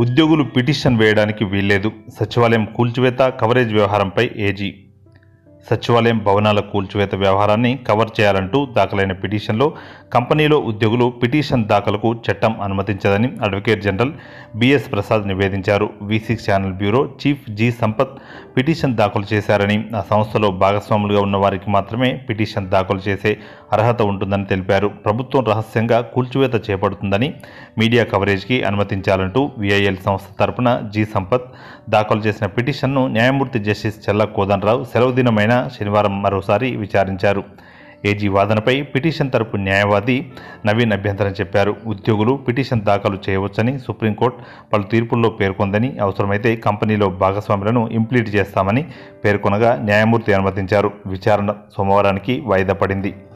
ఉద్యోగులు పిటిషన్ వేయడానికి వీల్లేదు సచివాలయం కూల్చివేత కవరేజ్ వ్యవహారంపై ఏజీ సచివాలయం భవనాల కూల్చివేత వ్యవహారాన్ని కవర్ చేయాలంటూ దాఖలైన పిటిషన్లో కంపెనీలో ఉద్యోగులు పిటిషన్ దాఖలకు చట్టం అనుమతించదని అడ్వకేట్ జనరల్ బిఎస్ ప్రసాద్ నివేదించారు V six channel bureau chief G Sampath petition దాఖలు చేశారని ఆ సంస్థలో భాగస్వాములుగా ఉన్న వారికి మాత్రమే పిటిషన్ దాఖలు చేసే అర్హత ఉంటుందని తెలిపారు ప్రభుత్వం రహస్యంగా కూల్చివేత చేపడుతుందని మీడియా కవరేజ్కి అనుమతించాలంటూ విఐఎల్ సంస్థ తరపున జి సంపత్ దాఖలు చేసిన పిటిషన్ను న్యాయమూర్తి జస్టిస్ చెల్ల కోదన్రావు సెలవు దినమైన శనివారం మరోసారి విచారించారు ఏజీ వాదనపై పిటిషన్ తరపు న్యాయవాది నవీన్ అభ్యంతరం చెప్పారు ఉద్యోగులు పిటిషన్ దాఖలు చేయవచ్చని సుప్రీంకోర్టు పలు తీర్పుల్లో పేర్కొందని అవసరమైతే కంపెనీలో భాగస్వాములను ఇంప్లీట్ చేస్తామని పేర్కొనగా న్యాయమూర్తి అనుమతించారు విచారణ సోమవారానికి వాయిదా పడింది